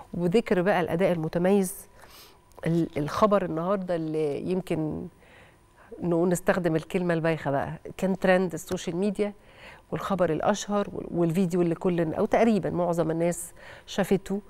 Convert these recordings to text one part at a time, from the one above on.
وذكر بقى الاداء المتميز الخبر النهارده اللي يمكن انه نستخدم الكلمه البايخه بقى كان ترند السوشيال ميديا والخبر الاشهر والفيديو اللي كل او تقريبا معظم الناس شافته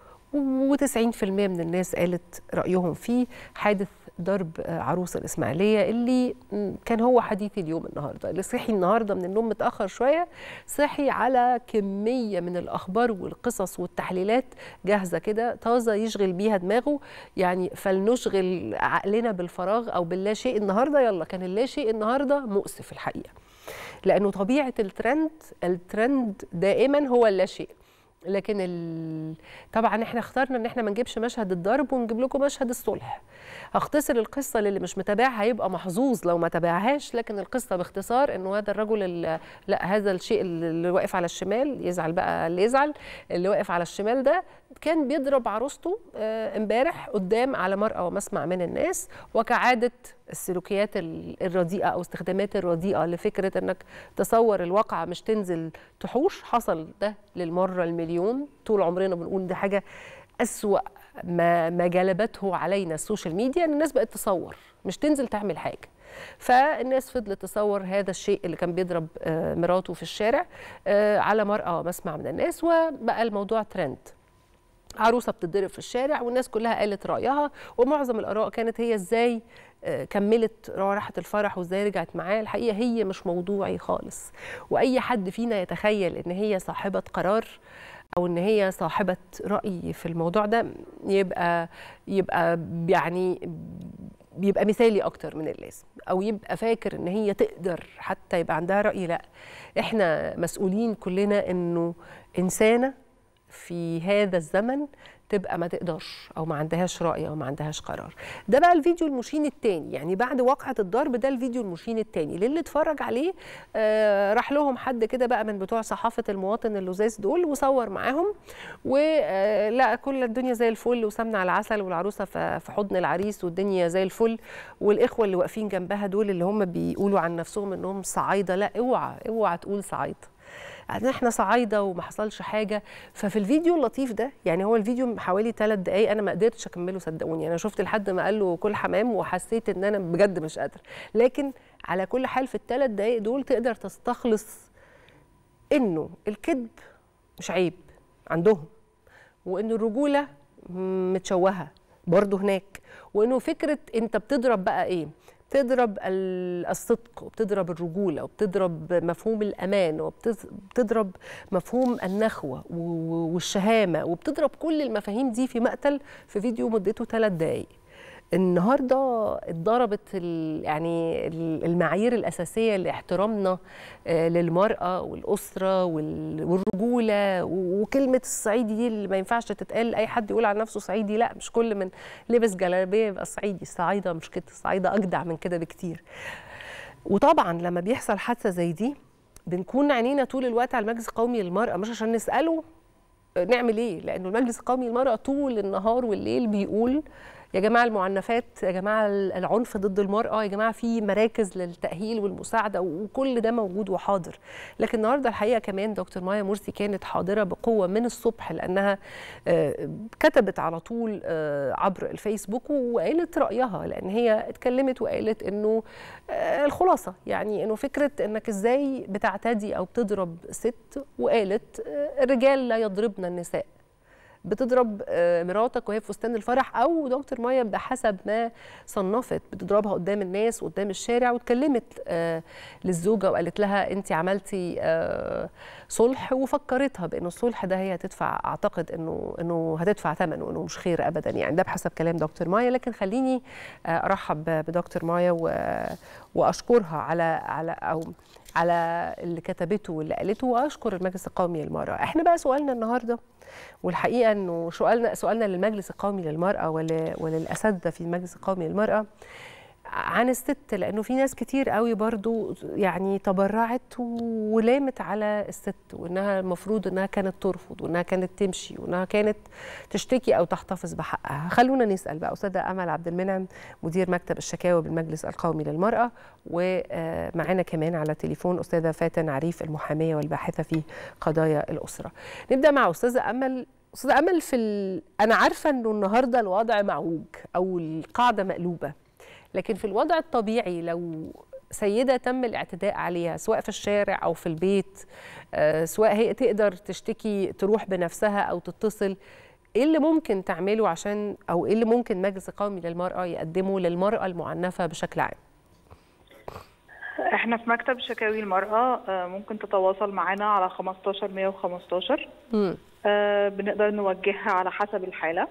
و90% من الناس قالت رايهم فيه حادث ضرب عروس الإسماعيلية اللي كان هو حديث اليوم النهاردة اللي صحي النهاردة من النوم متأخر شوية صحي على كمية من الأخبار والقصص والتحليلات جاهزة كده طازة يشغل بيها دماغه يعني فلنشغل عقلنا بالفراغ أو باللا شيء النهاردة يلا كان اللا شيء النهاردة مؤسف الحقيقة لأنه طبيعة الترند الترند دائما هو اللا شيء لكن ال... طبعا احنا اخترنا ان احنا ما نجيبش مشهد الضرب ونجيب لكم مشهد الصلح هختصر القصه للي مش متابعها هيبقى محظوظ لو ما تابعهاش لكن القصه باختصار انه هذا الرجل اللي لا هذا الشيء اللي واقف على الشمال يزعل بقى اللي يزعل اللي واقف على الشمال ده كان بيضرب عروسته امبارح قدام على مرأى ومسمع من الناس وكعاده السلوكيات الرديئه او استخدامات الرديئه لفكره انك تصور الواقع مش تنزل تحوش حصل ده للمره المليون طول عمرنا بنقول دي حاجه اسوا ما ما جلبته علينا السوشيال ميديا ان الناس بقت تصور مش تنزل تعمل حاجه فالناس فضلت تصور هذا الشيء اللي كان بيضرب مراته في الشارع على مرأى مسمع من الناس وبقى الموضوع ترند عروسه بتتضرب في الشارع والناس كلها قالت رايها ومعظم الاراء كانت هي ازاي كملت راحت الفرح وازاي رجعت معاه الحقيقه هي مش موضوعي خالص واي حد فينا يتخيل ان هي صاحبه قرار او ان هي صاحبه راي في الموضوع ده يبقى يبقى يعني بيبقى مثالي اكتر من اللازم او يبقى فاكر ان هي تقدر حتى يبقى عندها راي لا احنا مسؤولين كلنا انه انسانه في هذا الزمن تبقى ما تقدرش او ما عندهاش راي او ما عندهاش قرار ده بقى الفيديو المشين التاني يعني بعد وقعه الضرب ده الفيديو المشين التاني للي اتفرج عليه آه راح لهم حد كده بقى من بتوع صحافه المواطن اللزاز دول وصور معاهم ولا كل الدنيا زي الفل وسمنه على العسل والعروسه في حضن العريس والدنيا زي الفل والاخوه اللي واقفين جنبها دول اللي هم بيقولوا عن نفسهم انهم صعايده لا اوعى اوعى تقول صعايده يعني احنا صعايده وما حصلش حاجه ففي الفيديو اللطيف ده يعني هو الفيديو حوالي ثلاث دقائق انا ما قدرتش اكمله صدقوني انا شفت لحد ما قال له كل حمام وحسيت ان انا بجد مش قادر لكن على كل حال في الثلاث دقائق دول تقدر تستخلص انه الكذب مش عيب عندهم وان الرجوله متشوهه برضه هناك وانه فكره انت بتضرب بقى ايه بتضرب الصدق وبتضرب الرجولة وبتضرب مفهوم الأمان وبتضرب مفهوم النخوة والشهامة وبتضرب كل المفاهيم دي في مقتل في فيديو مدته ثلاث دقايق النهارده اتضربت يعني المعايير الاساسيه لاحترامنا للمراه والاسره والرجوله وكلمه الصعيدي دي اللي ما ينفعش تتقال اي حد يقول على نفسه صعيدي لا مش كل من لبس جلابيه يبقى صعيدي الصعايده مش كده الصعايده اجدع من كده بكتير وطبعا لما بيحصل حادثه زي دي بنكون عينينا طول الوقت على المجلس القومي للمراه مش عشان نساله نعمل ايه لانه المجلس القومي للمراه طول النهار والليل بيقول يا جماعه المعنفات يا جماعه العنف ضد المراه يا جماعه في مراكز للتاهيل والمساعده وكل ده موجود وحاضر لكن النهارده الحقيقه كمان دكتور مايا مرسي كانت حاضره بقوه من الصبح لانها كتبت على طول عبر الفيسبوك وقالت رايها لان هي اتكلمت وقالت انه الخلاصه يعني انه فكره انك ازاي بتعتدي او بتضرب ست وقالت الرجال لا يضربن النساء بتضرب مراتك وهي في فستان الفرح او دكتور مايا بحسب ما صنفت بتضربها قدام الناس قدام الشارع واتكلمت للزوجه وقالت لها انت عملتي صلح وفكرتها بانه الصلح ده هي هتدفع اعتقد انه انه هتدفع ثمنه انه مش خير ابدا يعني ده بحسب كلام دكتور مايا لكن خليني ارحب بدكتور مايا واشكرها على على او على اللي كتبته واللي قالته واشكر المجلس القومي للمراه احنا بقى سؤالنا النهارده والحقيقه انه سؤالنا سؤالنا للمجلس القومي للمراه وللاساتذه في المجلس القومي للمراه عن الست لانه في ناس كتير قوي برضو يعني تبرعت ولامت على الست وانها المفروض انها كانت ترفض وانها كانت تمشي وانها كانت تشتكي او تحتفظ بحقها خلونا نسال بقى استاذه امل عبد المنعم مدير مكتب الشكاوى بالمجلس القومي للمراه ومعانا كمان على التليفون استاذه فاتن عريف المحاميه والباحثه في قضايا الاسره نبدا مع استاذه امل استاذ امل في ال... انا عارفه انه النهارده الوضع معوج او القاعده مقلوبه لكن في الوضع الطبيعي لو سيده تم الاعتداء عليها سواء في الشارع او في البيت آه، سواء هي تقدر تشتكي تروح بنفسها او تتصل ايه اللي ممكن تعمله عشان او ايه اللي ممكن مجلس القومي للمراه يقدمه للمراه المعنفه بشكل عام احنا في مكتب شكاوي المرأة آه، ممكن تتواصل معانا على 15 115 مم. آه، بنقدر نوجهها على حسب الحالة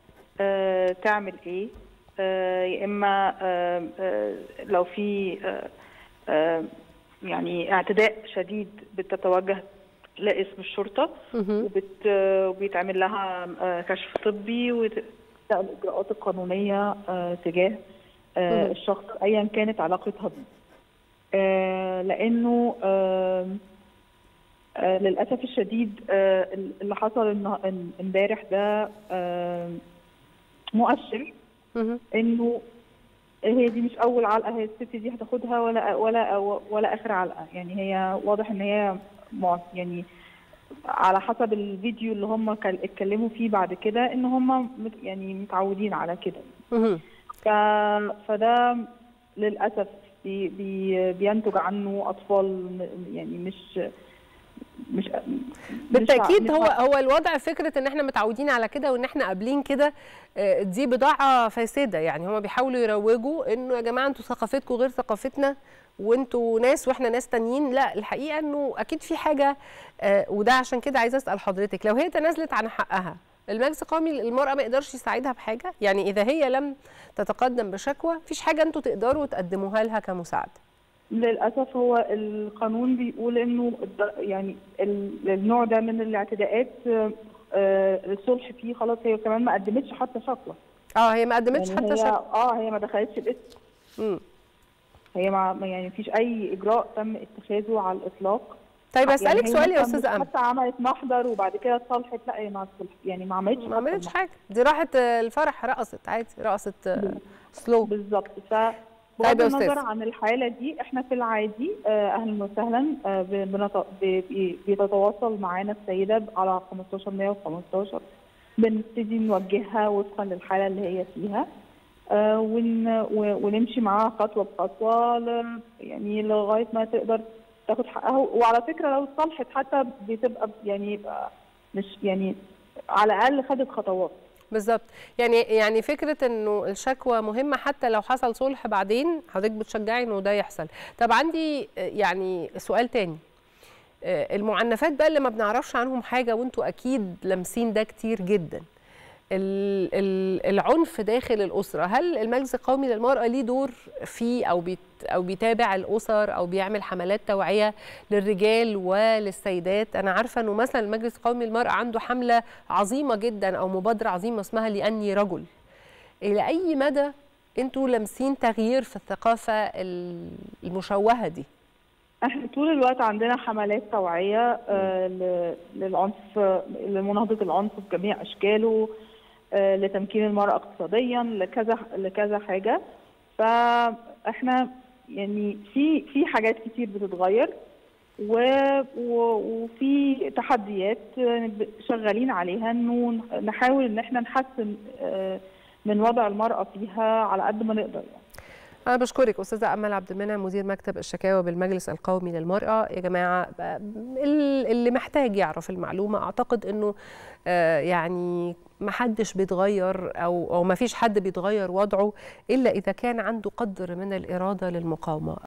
آه، تعمل ايه آه، يا اما آه، آه، لو في آه، آه، يعني اعتداء شديد بتتوجه لاسم الشرطة مهم. وبت وبيتعمل لها آه، كشف طبي وتبدأ الإجراءات القانونية آه، تجاه آه، مم. الشخص أيا كانت علاقتها بيه آه، لأنه آه، آه، للأسف الشديد آه، اللي حصل النه- امبارح ده آه، مؤشر مهم. انه هي دي مش اول علقه هي الست دي هتاخدها ولا ولا ولا اخر علقه يعني هي واضح ان هي مع- يعني على حسب الفيديو اللي هم كان- اتكلموا فيه بعد كده ان هم مت- يعني متعودين على كده مهم. ف... فده للاسف بي... بي... بينتج عنه اطفال م- يعني مش مش بالتاكيد مش هو هو الوضع فكره ان احنا متعودين على كده وان احنا قابلين كده آه، دي بضاعه فاسده يعني هما بيحاولوا يروجوا انه يا جماعه انتوا ثقافتكم غير ثقافتنا وانتوا ناس واحنا ناس تانيين لا الحقيقه انه اكيد في حاجه آه، وده عشان كده عايزه اسال حضرتك لو هي تنازلت عن حقها المجلس القومي للمراه ما يقدرش يساعدها بحاجه يعني اذا هي لم تتقدم بشكوى مفيش حاجه انتوا تقدروا تقدموها لها كمساعده للأسف هو القانون بيقول إنه الد- يعني ال- النوع ده من الاعتداءات آه، الصلح فيه خلاص هي كمان ما قدمتش حتى شكوى اه هي ما قدمتش يعني حتى هي شكوى اه هي ما دخلتش الاسم مم. هي ما ما- يعني مفيش أي إجراء تم اتخاذه على الإطلاق طيب يعني اسالك هي سؤال يا مثلاً استاذه امل حتى عملت محضر وبعد كده اتصالحت لا هي ما اتصلحت يعني ما عملتش ما حتى عملتش المحضر. حاجه دي راحت آه، الفرح رقصت عادي رقصت آه، سلو بالظبط ف طيب بغض يا النظر أستاذ. عن الحالة دي احنا في العادي آه، اهلا وسهلا آه، ب- بنت- ب- ب- بتتواصل معانا السيدة على 15 115 بنبتدي نوجهها وفقا للحالة اللي هي فيها آه، ون و- ونمشي معاها خطوة بخطوة ل- يعني لغاية ما تقدر تاخد حقها وعلى فكرة لو اتصالحت حتى بتبقى يعني يبقى مش يعني على الأقل خدت خطوات بالظبط يعني يعني فكره انه الشكوى مهمه حتى لو حصل صلح بعدين حضرتك بتشجعي انه ده يحصل طب عندي آه، يعني سؤال تاني آه، المعنفات بقى اللي ما بنعرفش عنهم حاجه وانتوا اكيد لامسين ده كتير جدا ال- ال- العنف داخل الاسره هل المجلس القومي للمراه ليه دور فيه او بيت او بيتابع الاسر او بيعمل حملات توعيه للرجال وللسيدات انا عارفه انه مثلا المجلس القومي للمراه عنده حمله عظيمه جدا او مبادره عظيمه اسمها لاني رجل الى اي مدى انتوا لامسين تغيير في الثقافه ال- المشوهه دي احنا طول الوقت عندنا حملات توعية آه، ل- للعنف لمناهضة العنف بجميع أشكاله آه، لتمكين المرأة اقتصاديا لكذا لكذا حاجة فاحنا يعني في في حاجات كتير بتتغير و- و- وفي تحديات آه، ب- شغالين عليها انه نحاول ان احنا نحسن آه، من وضع المرأة فيها على قد ما نقدر يعني. أنا بشكرك أستاذة أمل عبد المنعم مدير مكتب الشكاوى بالمجلس القومي للمرأة يا جماعة بقى ال- اللي محتاج يعرف المعلومة أعتقد أنه آه، يعني ما حدش بيتغير أو أو ما فيش حد بيتغير وضعه إلا إذا كان عنده قدر من الإرادة للمقاومة